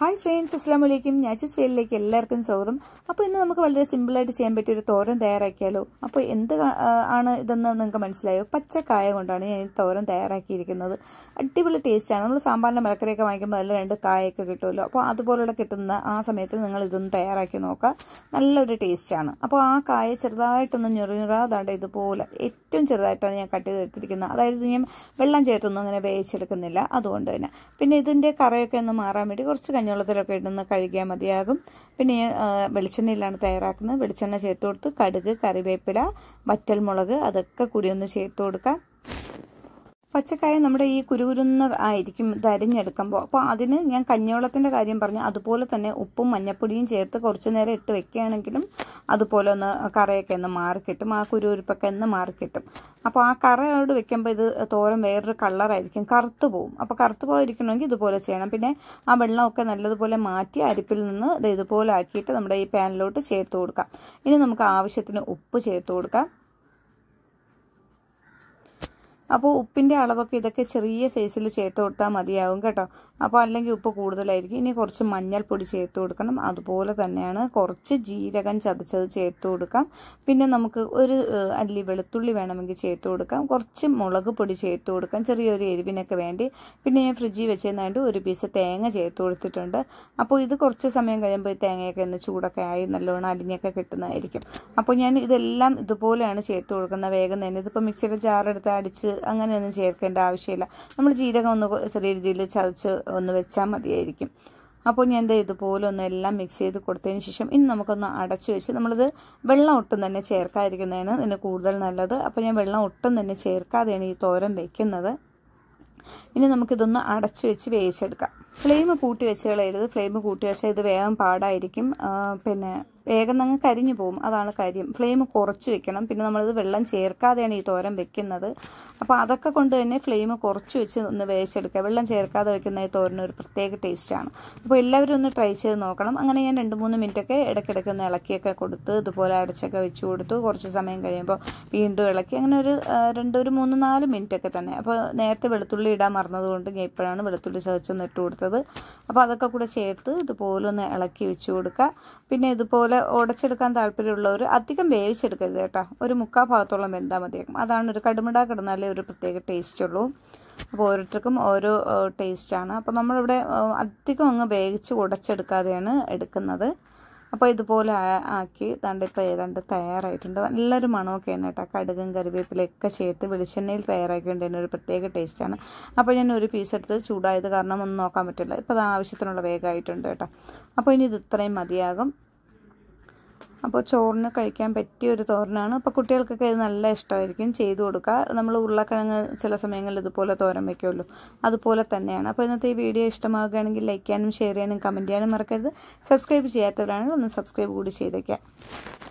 hi friends അസ്സാം വലൈക്കും ഞാച്ചസ് ഫെയിലിലേക്ക് എല്ലാവർക്കും സ്വാഗതം അപ്പോൾ ഇന്ന് നമുക്ക് വളരെ സിമ്പിളായിട്ട് ചെയ്യാൻ പറ്റിയ ഒരു തോരൻ തയ്യാറാക്കിയാലോ അപ്പോൾ എന്ത് കാ- ആ, ആണ് ഇതെന്ന് നിങ്ങൾക്ക് മനസ്സിലായോ പച്ചക്കായ കൊണ്ടാണ് ഞാൻ ഈ തോരൻ തയ്യാറാക്കിയിരിക്കുന്നത് അടിപൊളി ടേസ്റ്റാണ് നമ്മൾ സാമ്പാറിൻ്റെ മലക്കറിയൊക്കെ വാങ്ങിക്കുമ്പോൾ അതിൽ രണ്ട് കായൊക്കെ കിട്ടുമല്ലോ അപ്പോൾ അതുപോലുള്ള കിട്ടുന്ന ആ സമയത്ത് നിങ്ങൾ ഇതൊന്ന് തയ്യാറാക്കി നോക്കുക നല്ലൊരു ടേസ്റ്റാണ് അപ്പോൾ ആ കായ ചെറുതായിട്ടൊന്ന് ഞൊറിഞ്ഞാതാണ്ട് ഇതുപോലെ ഏറ്റവും ചെറുതായിട്ടാണ് ഞാൻ കട്ട് ചെയ്തെടുത്തിരിക്കുന്നത് അതായത് ഞാൻ വെള്ളം ചേർത്തൊന്നും അങ്ങനെ വേവിച്ചെടുക്കുന്നില്ല അതുകൊണ്ട് തന്നെ പിന്നെ ഇതിൻ്റെ കറയൊക്കെ ഒന്ന് മാറാൻ വേണ്ടി കുറച്ച് കഞ്ഞവെള്ളത്തിലൊക്കെ ഇടുന്ന കഴുകിയാൽ മതിയാകും പിന്നെ ഞാൻ ആ, വെളിച്ചെണ്ണയിലാണ് തയ്യാറാക്കുന്നത് വെളിച്ചെണ്ണ ചേർത്ത് കൊടുത്ത് കടുക് കറിവേപ്പില വറ്റൽമുളക് അതൊക്കെ കൂടി ഒന്ന് ചേർത്ത് കൊടുക്കാം പച്ചക്കായ നമ്മുടെ ഈ കുരുകുരുന്ന് ആയിരിക്കും ഇത് അരിഞ്ഞെടുക്കുമ്പോൾ അപ്പോൾ അതിന് ഞാൻ കഞ്ഞിവെള്ളത്തിൻ്റെ കാര്യം പറഞ്ഞു അതുപോലെ തന്നെ ഉപ്പും മഞ്ഞപ്പൊടിയും ചേർത്ത് കുറച്ച് നേരം ഇട്ട് വെക്കുകയാണെങ്കിലും അതുപോലെ ഒന്ന് കറയൊക്കെ ഒന്ന് മാറിക്കിട്ടും ആ കുരുകുരുപ്പൊക്കെ ഒന്ന് മാറിക്കിട്ടും അപ്പോൾ ആ കറയോട് വെക്കുമ്പോൾ ഇത് തോരൻ വേറൊരു കളറായിരിക്കും കറുത്തു പോകും അപ്പോൾ കറുത്തു പോയിരിക്കണമെങ്കിൽ ഇതുപോലെ ചെയ്യണം പിന്നെ ആ വെള്ളമൊക്കെ നല്ലതുപോലെ മാറ്റി അരിപ്പിൽ നിന്ന് ഇത് ഇതുപോലെ ആക്കിയിട്ട് നമ്മുടെ ഈ പാനിലോട്ട് ചേർത്ത് കൊടുക്കാം ഇനി നമുക്ക് ആവശ്യത്തിന് ഉപ്പ് ചേർത്ത് കൊടുക്കാം അപ്പോൾ ഉപ്പിൻ്റെ അളവൊക്കെ ഇതൊക്കെ ചെറിയ സൈസിൽ ചേർത്ത് കൊടുത്താൽ മതിയാവും കേട്ടോ അപ്പോൾ അല്ലെങ്കിൽ ഉപ്പ് കൂടുതലായിരിക്കും ഇനി കുറച്ച് മഞ്ഞൾപ്പൊടി ചേർത്ത് കൊടുക്കണം അതുപോലെ തന്നെയാണ് കുറച്ച് ജീരകം ചതച്ചത് ചേർത്ത് കൊടുക്കാം പിന്നെ നമുക്ക് ഒരു ഏഹ്, അല്ലി വെളുത്തുള്ളി വേണമെങ്കിൽ ചേർത്ത് കൊടുക്കാം കുറച്ച് മുളക് പൊടി ചേർത്ത് കൊടുക്കാം ചെറിയൊരു എരിവിനൊക്കെ വേണ്ടി പിന്നെ ഞാൻ ഫ്രിഡ്ജിൽ വെച്ചതിനായിട്ട് ഒരു പീസ് തേങ്ങ ചേർത്ത് കൊടുത്തിട്ടുണ്ട് അപ്പോൾ ഇത് കുറച്ച് സമയം കഴിയുമ്പോൾ ഈ തേങ്ങയൊക്കെ ഒന്ന് ചൂടൊക്കെ ആയി നല്ലോണം അലിഞ്ഞൊക്കെ കിട്ടുന്നതായിരിക്കും അപ്പോൾ ഞാൻ ഇതെല്ലാം ഇതുപോലെയാണ് ചേർത്ത് കൊടുക്കുന്നത് വേഗം തന്നെ ഇതിപ്പോൾ മിക്സിയുടെ ജാറെടുത്ത് അടിച്ച് അങ്ങനെയൊന്നും ചേർക്കേണ്ട ആവശ്യമില്ല നമ്മൾ ജീരകം ഒന്ന് ചെറിയ രീതിയിൽ ചതച്ച് ഒന്ന് വെച്ചാൽ മതിയായിരിക്കും അപ്പോൾ ഞാൻ ദേ ഇതുപോലെ ഒന്ന് എല്ലാം മിക്സ് ചെയ്ത് കൊടുത്തതിന് ശേഷം ഇനി നമുക്കൊന്ന് അടച്ചു വെച്ച് നമ്മളിത് വെള്ളം ഒട്ടും തന്നെ ചേർക്കാതിരിക്കുന്നതാണ് ഇതിന് കൂടുതൽ നല്ലത് അപ്പോൾ ഞാൻ വെള്ളം ഒട്ടും തന്നെ ചേർക്കാതെയാണ് ഈ തോരൻ വെക്കുന്നത് ഇനി നമുക്കിതൊന്ന് അടച്ചു വെച്ച് വേവിച്ചെടുക്കാം ഫ്ലെയിം കൂട്ടി വെച്ച് കളയരുത് ഫ്ലെയിം കൂട്ടി വെച്ചാൽ ഇത് വേഗം പാടായിരിക്കും ആ, പിന്നെ വേഗം അങ്ങ് കരിഞ്ഞു പോകും അതാണ് കാര്യം ഫ്ലെയിം കുറച്ച് വെക്കണം പിന്നെ നമ്മളിത് വെള്ളം ചേർക്കാതെയാണ് ഈ തോരൻ വെക്കുന്നത് അപ്പോൾ അതൊക്കെ കൊണ്ട് തന്നെ ഫ്ലെയിം കുറച്ച് വെച്ച് ഒന്ന് വേവിച്ചെടുക്കുക വെള്ളം ചേർക്കാതെ വെക്കുന്ന ഈ തോരന് ഒരു പ്രത്യേക ടേസ്റ്റാണ് അപ്പോൾ എല്ലാവരും ഒന്ന് ട്രൈ ചെയ്ത് നോക്കണം അങ്ങനെ ഞാൻ രണ്ട് മൂന്ന് മിനിറ്റൊക്കെ ഇടയ്ക്കിടയ്ക്ക് ഒന്ന് ഇളക്കിയൊക്കെ കൊടുത്ത് ഇതുപോലെ അടച്ചൊക്കെ വെച്ച് കൊടുത്തു കുറച്ച് സമയം കഴിയുമ്പോൾ വീണ്ടും ഇളക്കി അങ്ങനെ ഒരു ആ, രണ്ട് ഒരു മൂന്ന് നാല് മിനിറ്റ് ഒക്കെ തന്നെ അപ്പോൾ നേരത്തെ വെളുത്തുള്ളി ഇടാൻ മറന്നതുകൊണ്ട് ഞാൻ ഇപ്പോഴാണ് വെളുത്തുള്ളി ചതച്ചൊന്ന് ഇട്ട് കൊടുത്തത് അപ്പോൾ അതൊക്കെ കൂടെ ചേർത്ത് ഇതുപോലെ ഒന്ന് ഇളക്കി വെച്ച് കൊടുക്കുക പിന്നെ ഇതുപോലെ ഉടച്ചെടുക്കാൻ താല്പര്യമുള്ളവർ അധികം വേവിച്ചെടുക്കരുത് കേട്ടോ ഒരു മുക്കാൽ ഭാഗത്തോളം വെന്താൽ മതിയാക്കും അതാണ് ഒരു കടുമിട കിടന്നാലേ ഒരു പ്രത്യേക ടേസ്റ്റ് ഉള്ളൂ അപ്പോൾ ഓരോരുത്തർക്കും ഓരോ ടേസ്റ്റാണ് അപ്പോൾ നമ്മളിവിടെ ആ, അധികം അങ്ങ് വേവിച്ച് ഉടച്ചെടുക്കാതെയാണ് എടുക്കുന്നത് അപ്പോൾ ഇതുപോലെ ആ- ആക്കി ദാണ്ട് ഇപ്പോൾ ഏതാണ്ട് തയ്യാറായിട്ടുണ്ട് നല്ലൊരു മണമൊക്കെയാണ് കേട്ടോ കടുകും കറിവേപ്പിലയൊക്കെ ചേർത്ത് വെളിച്ചെണ്ണയിൽ തയ്യാറാക്കിയതുകൊണ്ട് തന്നെ ഒരു പ്രത്യേക ടേസ്റ്റാണ് അപ്പോൾ ഞാൻ ഒരു പീസ് എടുത്ത് ചൂടായത് കാരണം ഒന്നും നോക്കാൻ പറ്റില്ല ഇപ്പോൾ അത് ആവശ്യത്തിനുള്ള വേഗമായിട്ടുണ്ട് കേട്ടോ അപ്പോൾ ഇനി ഇത് ഇത്രയും മതിയാകും അപ്പോൾ ചോറിന് കഴിക്കാൻ പറ്റിയ ഒരു തോരനാണ് അപ്പോൾ കുട്ടികൾക്കൊക്കെ ഇത് നല്ല ഇഷ്ടമായിരിക്കും ചെയ്തു കൊടുക്കുക നമ്മൾ ഉരുളക്കിഴങ്ങ് ചില സമയങ്ങളിൽ ഇതുപോലെ തോരൻ വയ്ക്കുമല്ലോ അതുപോലെ തന്നെയാണ് അപ്പോൾ ഇന്നത്തെ ഈ വീഡിയോ ഇഷ്ടമാവുകയാണെങ്കിൽ ലൈക്ക് ചെയ്യാനും ഷെയർ ചെയ്യാനും കമൻറ്റ് ചെയ്യാനും മറക്കരുത് സബ്സ്ക്രൈബ് ചെയ്യാത്തവരാണെങ്കിൽ ഒന്ന് സബ്സ്ക്രൈബ് കൂടി ചെയ്തേക്കാം